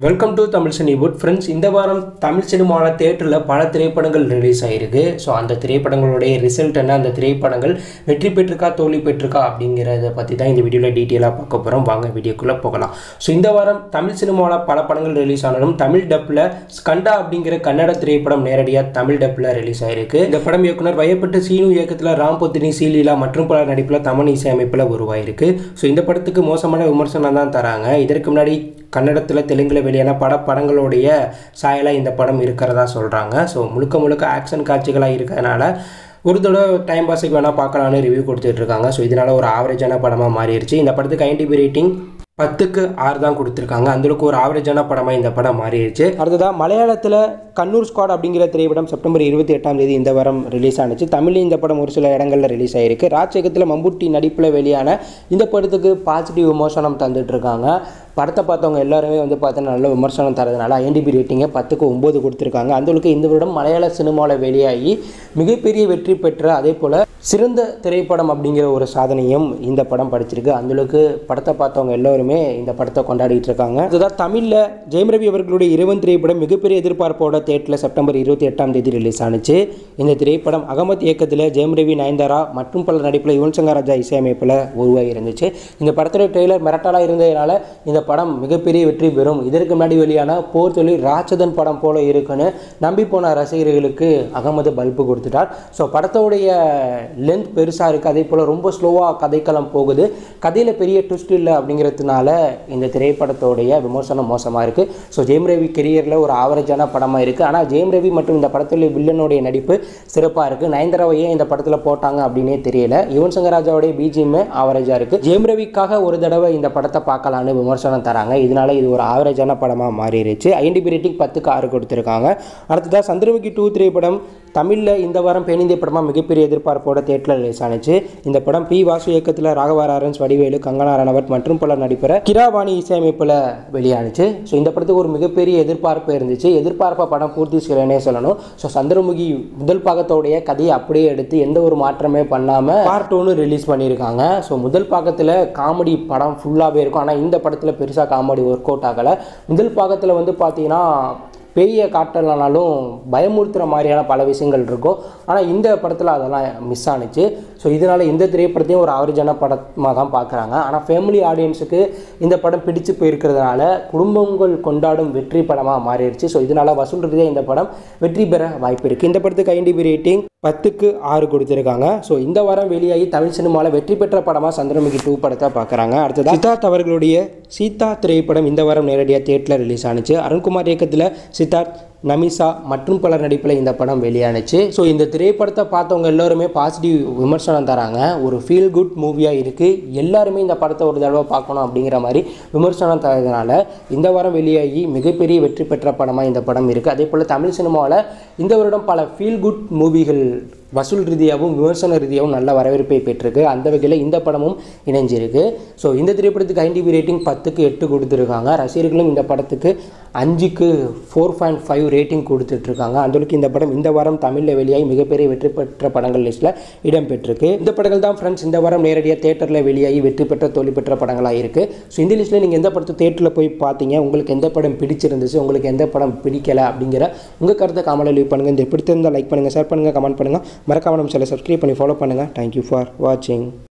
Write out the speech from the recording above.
welcome to Tamil cinewood friends இந்த வாரம் தமிழ் சினிமாவில் தேட்டரில் பல திரைப்படங்கள் ரிலீஸ் ஆகிருக்கு ஸோ அந்த திரைப்படங்களுடைய ரிசல்ட் என்ன அந்த திரைப்படங்கள் வெற்றி பெற்றிருக்கா தோல்வி பெற்றிருக்கா அப்படிங்கிறத பற்றி தான் இந்த வீடியோவில் டீட்டெயிலாக பார்க்க போகிறோம் வாங்க வீடியோக்குள்ளே போகலாம் ஸோ இந்த வாரம் தமிழ் சினிமாவில் பல படங்கள் ரிலீஸ் ஆனாலும் தமிழ் டப்பில் ஸ்கண்டா அப்படிங்கிற கன்னட திரைப்படம் நேரடியாக தமிழ் டப்பில் ரிலீஸ் ஆகிருக்கு இந்த படம் இயக்குனர் வயப்பட்டு சீனு இயக்கத்தில் ராம்பொத்தினி சீலீலா மற்றும் பல நடிப்பில் தமிழ் இசையமைப்பில் உருவாயிருக்கு ஸோ இந்த படத்துக்கு மோசமான விமர்சனம் தான் தராங்க இதற்கு முன்னாடி கன்னடத்தில் தெலுங்கில் வெளியான பட படங்களுடைய சாயலாக இந்த படம் இருக்கிறதா சொல்கிறாங்க ஸோ முழுக்க முழுக்க ஆக்ஷன் காட்சிகளாக இருக்கிறதுனால ஒரு தடவை டைம் பாஸுக்கு வேணால் பார்க்கலான்னு ரிவ்யூ கொடுத்துட்ருக்காங்க ஸோ இதனால் ஒரு ஆவரேஜான படமாக மாறிடுச்சு இந்த படத்துக்கு ஐடிபி ரேட்டிங் பத்துக்கு ஆறு தான் கொடுத்துருக்காங்க அந்தளவுக்கு ஒரு ஆவரேஜான படமாக இந்த படம் மாறிடுச்சு அடுத்ததாக மலையாளத்தில் கண்ணூர் ஸ்குவாட் அப்படிங்கிற திரைப்படம் செப்டம்பர் இருபத்தி எட்டாம் தேதி இந்த வாரம் ரிலீஸ் ஆனிச்சு தமிழில் இந்த படம் ஒரு சில இடங்களில் ரிலீஸ் ஆகிருக்கு ராஜ்யகத்தில் மம்புட்டி நடிப்பில் வெளியான இந்த படத்துக்கு பாசிட்டிவ் விமர்சனம் தந்துட்டு இருக்காங்க படத்தை பார்த்தவங்க எல்லாருமே வந்து பார்த்தீங்கன்னா நல்ல விமர்சனம் தரதுனால ஐஎன்டிபி ரேட்டிங்கை பத்துக்கு ஒம்பது கொடுத்துருக்காங்க அந்தளவுக்கு இந்த வருடம் மலையாள சினிமாவில் வெளியாகி மிகப்பெரிய வெற்றி பெற்ற அதே போல் சிறந்த திரைப்படம் அப்படிங்கிற ஒரு சாதனையும் இந்த படம் படிச்சிருக்கு அந்தளவுக்கு படத்தை பார்த்தவங்க எல்லோருமே இந்த படத்தை கொண்டாடிட்டு இருக்காங்க அதுதான் தமிழில் ஜெயம் ரவி அவர்களுடைய இரவன் திரைப்படம் மிகப்பெரிய எதிர்பார்ப்போட தேட்டரில் செப்டம்பர் இருபத்தி எட்டாம் தேதி ரிலீஸ் ஆனிச்சு இந்த திரைப்படம் அகமத் இயக்கத்தில் ஜெயம் ரவி நயன்தாரா மற்றும் பல நடிப்பில் யுவன் சங்கர் ராஜா இசையமைப்பில் உருவாகி இருந்துச்சு இந்த படத்தோட ட்ரெய்லர் மிரட்டலாக இருந்ததுனால இந்த படம் மிகப்பெரிய வெற்றி பெறும் இதற்கு முன்னாடி வெளியான போர் தொழில் ராட்சதன் படம் போல இருக்குன்னு நம்பி போன ரசிகர்களுக்கு அகமது பல்பு கொடுத்துட்டார் ஸோ படத்தோடைய லென்த் பெருசாக இருக்குது அதே போல் ரொம்ப ஸ்லோவாக கதைக்களம் போகுது கதையில் பெரிய ட்விஸ்ட் இல்லை அப்படிங்கிறதுனால இந்த திரைப்படத்தோடைய விமர்சனம் மோசமாக இருக்குது ஸோ ஜெயம் ரவி கெரியரில் ஒரு ஆவரேஜான படமாக இருக்குது ஆனால் ஜெயம் ரவி மற்றும் இந்த படத்தில் வில்லனுடைய நடிப்பு சிறப்பாக இருக்குது நயன்தாராவை ஏன் இந்த படத்தில் போட்டாங்க அப்படின்னே தெரியல யுவன் சங்கர் ராஜாவுடைய பிஜிஎம்மே ஆவரேஜாக இருக்குது ஜெயம் ரவிக்காக ஒரு தடவை இந்த படத்தை பார்க்கலான்னு விமர்சனம் தராங்க இதனால இது ஒரு ஆவரேஜான படமாக மாறிடுச்சு ஐஎன்டிபி ரேட்டிங் பத்துக்கு ஆறு கொடுத்துருக்காங்க அடுத்ததாக சந்திரமுகி டூ திரைப்படம் தமிழில் இந்த வாரம் பெணிந்திய படமாக மிகப்பெரிய எதிர்பார்ப்போட தேட்டரில் ரிலீஸ் ஆனிச்சு இந்த படம் பி வாசு இயக்கத்தில் ராகவாரன்ஸ் வடிவேலு கங்கனா ரணவட் மற்றும் பலர் நடிப்பிற கிராவாணி இசையமைப்பில் வெளியானுச்சு ஸோ இந்த படத்துக்கு ஒரு மிகப்பெரிய எதிர்பார்ப்பு இருந்துச்சு எதிர்பார்ப்பை படம் பூர்த்தி செய்யலனே சொல்லணும் ஸோ சந்திரமுகி முதல் பாகத்தோடைய கதையை அப்படியே எடுத்து எந்த ஒரு மாற்றமே பண்ணாமல் பார்ட் ஒன்று ரிலீஸ் பண்ணியிருக்காங்க ஸோ முதல் பாகத்தில் காமெடி படம் ஃபுல்லாகவே இருக்கும் ஆனால் இந்த படத்தில் பெருசாக காமெடி ஒர்க் அவுட் ஆகலை முதல் பாகத்தில் வந்து பார்த்தீங்கன்னா பெரிய காட்டலனாலும் பயமுறுத்துகிற மாதிரியான பல விஷயங்கள் இருக்கும் ஆனால் இந்த படத்தில் அதெல்லாம் மிஸ் ஆனிச்சு ஸோ இதனால் இந்த திரைப்படத்தையும் ஒரு ஆவரேஜான படமாக தான் பார்க்குறாங்க ஆனால் ஃபேமிலி ஆடியன்ஸுக்கு இந்த படம் பிடிச்சு போயிருக்கிறதுனால குடும்பங்கள் கொண்டாடும் வெற்றி படமாக மாறிடுச்சு ஸோ இதனால் வசூல் ரீதியாக இந்த படம் வெற்றி பெற வாய்ப்பு இருக்குது இந்த படத்துக்கு ஐஎன்டிபி ரேட்டிங் பத்துக்கு ஆறு கொடுத்துருக்காங்க ஸோ இந்த வாரம் வெளியாகி தமிழ் சினிமாவில் வெற்றி பெற்ற படமாக சந்திரமுகி டூ படத்தை பார்க்குறாங்க அடுத்தது சித்தார்த் அவர்களுடைய சீதா திரைப்படம் இந்த வாரம் நேரடியாக தேட்டரில் ரிலீஸ் ஆனிச்சு அருண்குமார் இயக்கத்தில் சித்தார்த் நமிசா மற்றும் பலர் நடிப்பில் இந்த படம் வெளியானுச்சு ஸோ இந்த திரைப்படத்தை பார்த்தவங்க எல்லோருமே பாசிட்டிவ் விமர்சனம் தராங்க ஒரு ஃபீல் குட் மூவியாக இருக்குது எல்லாருமே இந்த படத்தை ஒரு தடவை பார்க்கணும் அப்படிங்கிற மாதிரி விமர்சனம் தரதுனால இந்த வாரம் வெளியாகி மிகப்பெரிய வெற்றி பெற்ற படமாக இந்த படம் இருக்குது அதே போல் தமிழ் சினிமாவில் இந்த வருடம் பல ஃபீல் குட் மூவிகள் வசூல் ரீதியாகவும் விமர்சன ரீதியாகவும் நல்ல வரவேற்பை பெற்றிருக்கு அந்த வகையில் இந்த படமும் இணைஞ்சிருக்கு ஸோ இந்த திரைப்படத்துக்கு ஐடிபி ரேட்டிங் பத்துக்கு எட்டு கொடுத்துருக்காங்க ரசிகர்களும் இந்த படத்துக்கு அஞ்சுக்கு ஃபோர் பாயிண்ட் ஃபைவ் ரேட்டிங் கொடுத்துட்ருக்காங்க அந்தளவுக்கு இந்த படம் இந்த வாரம் தமிழில் வெளியாகி மிகப்பெரிய வெற்றி பெற்ற படங்கள் லிஸ்ட்டில் இடம்பெற்றிருக்கு இந்த படங்கள் தான் ஃப்ரெண்ட்ஸ் இந்த வாரம் நேரடியாக தேட்டரில் வெளியாகி வெற்றி பெற்ற தோல்வி பெற்ற படங்களாக இருக்குது ஸோ இந்த லிஸ்ட்டில் நீங்கள் எந்த படத்தை தேட்டரில் போய் பார்த்தீங்க உங்களுக்கு எந்த படம் பிடிச்சிருந்துச்சு உங்களுக்கு எந்த படம் பிடிக்கலை அப்படிங்கிற உங்கள் கருத்தை காமெண்ட்டில் லீவ் பண்ணுங்கள் இந்த பிடித்திருந்தால் லைக் பண்ணுங்கள் ஷேர் பண்ணுங்கள் கமெண்ட் பண்ணுங்கள் மறக்காம நம்ம சில சப்ஸ்கிரைப் பண்ணி ஃபாலோ பண்ணுங்கள் தேங்க்யூ ஃபார் வாட்சிங்